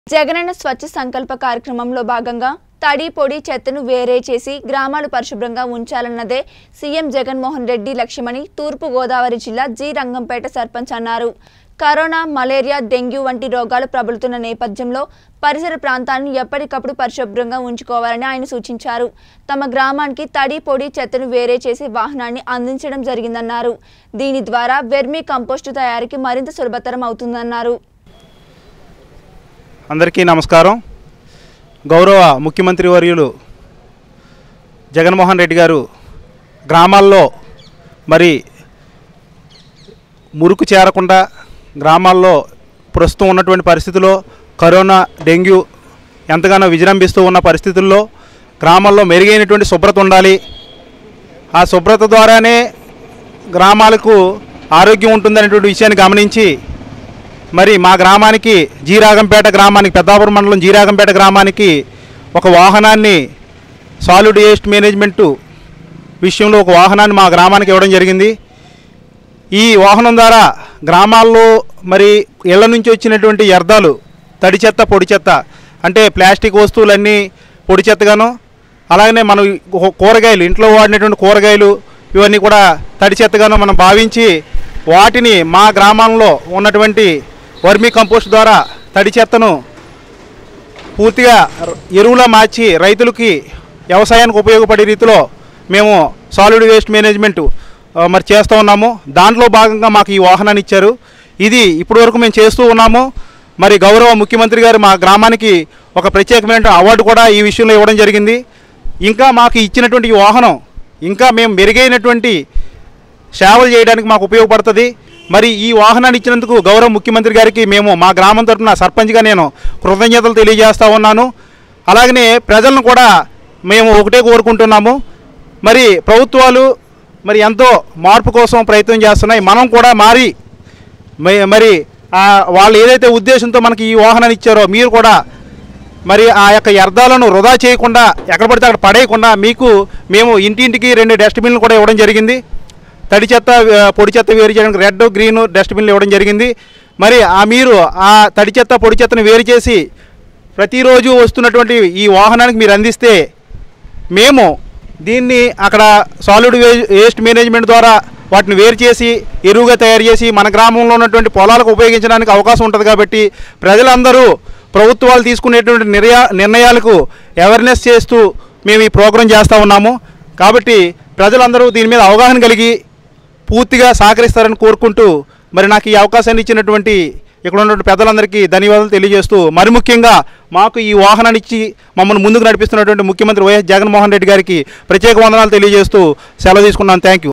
జగనన్న స్వచ్ఛ సంకల్ప కార్యక్రమంలో భాగంగా తడి పొడి చెత్తను వేరే చేసి గ్రామాలు పరిశుభ్రంగా ఉంచాలన్నదే సీఎం జగన్మోహన్ రెడ్డి లక్ష్యమని తూర్పు గోదావరి జిల్లా జి రంగంపేట సర్పంచ్ అన్నారు కరోనా మలేరియా డెంగ్యూ వంటి రోగాలు ప్రబలుతున్న నేపథ్యంలో పరిసర ప్రాంతాలను ఎప్పటికప్పుడు పరిశుభ్రంగా ఉంచుకోవాలని ఆయన సూచించారు తమ గ్రామానికి తడి పొడి చెత్తను వేరే చేసి వాహనాన్ని అందించడం జరిగిందన్నారు దీని ద్వారా వెర్మీ కంపోస్టు తయారీకి మరింత సులభతరం అవుతుందన్నారు అందరికీ నమస్కారం గౌరవ ముఖ్యమంత్రి వర్యులు జగన్మోహన్ రెడ్డి గారు గ్రామాల్లో మరి మురుకు చేరకుండా గ్రామాల్లో ప్రస్తుతం ఉన్నటువంటి పరిస్థితుల్లో కరోనా డెంగ్యూ ఎంతగానో విజృంభిస్తూ ఉన్న పరిస్థితుల్లో గ్రామాల్లో మెరుగైనటువంటి శుభ్రత ఉండాలి ఆ శుభ్రత ద్వారానే గ్రామాలకు ఆరోగ్యం ఉంటుందనేటువంటి విషయాన్ని గమనించి మరి మా గ్రామానికి జీరాగంపేట గ్రామానికి పెద్దాపురం మండలం జీరాగంపేట గ్రామానికి ఒక వాహనాన్ని సాలిడ్ వేస్ట్ మేనేజ్మెంటు విషయంలో ఒక వాహనాన్ని మా గ్రామానికి ఇవ్వడం జరిగింది ఈ వాహనం ద్వారా గ్రామాల్లో మరి ఇళ్ల నుంచి వచ్చినటువంటి వ్యర్థాలు తడి చెత్త పొడి చెత్త అంటే ప్లాస్టిక్ వస్తువులన్నీ పొడి చెత్తగాను అలాగనే మనం కూ- కూరగాయలు ఇంట్లో వాడినటువంటి కూరగాయలు ఇవన్నీ కూడా తడి చెత్తగాను మనం భావించి వాటిని మా గ్రామంలో ఉన్నటువంటి వర్మీ కంపోస్ట్ ద్వారా తడి చెత్తను పూర్తిగా ర- ఎరువులా మార్చి రైతులకి వ్యవసాయానికి ఉపయోగపడే రీతిలో మేము సాలిడ్ వేస్ట్ మేనేజ్మెంట్ ఆ, మరి చేస్తూ ఉన్నాము దాంట్లో భాగంగా మాకు ఈ వాహనాన్ని ఇచ్చారు ఇది ఇప్పటివరకు మేము చేస్తూ ఉన్నాము మరి గౌరవ ముఖ్యమంత్రి గారు మా గ్రామానికి ఒక ప్రత్యేకమైన అవార్డు కూడా ఈ విషయంలో ఇవ్వడం జరిగింది ఇంకా మాకు ఇచ్చినటువంటి ఈ వాహనం ఇంకా మేము మెరుగైనటువంటి సేవలు చేయడానికి మాకు ఉపయోగపడుతుంది మరి ఈ వాహనాన్ని ఇచ్చినందుకు గౌరవ ముఖ్యమంత్రి గారికి మేము మా గ్రామం తరపున సర్పంచ్గా నేను కృతజ్ఞతలు తెలియజేస్తా ఉన్నాను అలాగనే ప్రజలను కూడా మేము ఒకటే కోరుకుంటున్నాము మరి ప్రభుత్వాలు మరి ఎంతో మార్పు కోసం ప్రయత్నం చేస్తున్నాయి మనం కూడా మారి మ- మరి ఆ వాళ్ళు ఏదైతే ఉద్దేశంతో మనకి ఈ వాహనాన్ని ఇచ్చారో మీరు కూడా మరి ఆ యొక్క వ్యర్థాలను వృధా చేయకుండా ఎక్కడ పడితే అక్కడ పడేయకుండా మీకు మేము ఇంటింటికి రెండు డస్ట్బిన్లు కూడా ఇవ్వడం జరిగింది తడి చెత్త ఆ, పొడి చెత్త వేరు చేయడానికి రెడ్ గ్రీన్ డస్ట్బిన్లు ఇవ్వడం జరిగింది మరి ఆ మీరు ఆ తడి చెత్త పొడి చెత్తను వేరు చేసి ప్రతిరోజు వస్తున్నటువంటి ఈ వాహనానికి మీరు అందిస్తే మేము దీన్ని అక్కడ సాలిడ్ వే- వేస్ట్ మేనేజ్మెంట్ ద్వారా వాటిని వేరు చేసి ఎరువుగా తయారు చేసి మన గ్రామంలో ఉన్నటువంటి పొలాలకు ఉపయోగించడానికి అవకాశం ఉంటుంది కాబట్టి ప్రజలందరూ ప్రభుత్వాలు తీసుకునేటువంటి నిర్యా నిర్ణయాలకు అవేర్నెస్ చేస్తూ మేము ఈ ప్రోగ్రాం చేస్తూ ఉన్నాము కాబట్టి ప్రజలందరూ దీని మీద అవగాహన కలిగి పూర్తిగా సహకరిస్తారని కోరుకుంటూ మరి నాకు ఈ అవకాశాన్ని ఇచ్చినటువంటి ఇక్కడ ఉన్నటువంటి పెద్దలందరికీ ధన్యవాదాలు తెలియజేస్తూ మరి ముఖ్యంగా మాకు ఈ వాహనాన్ని ఇచ్చి మమ్మల్ని ముందుకు నడిపిస్తున్నటువంటి ముఖ్యమంత్రి వైఎస్ జగన్మోహన్ రెడ్డి గారికి ప్రత్యేక వందనాలు తెలియజేస్తూ సెలవు తీసుకున్నాను థ్యాంక్ యూ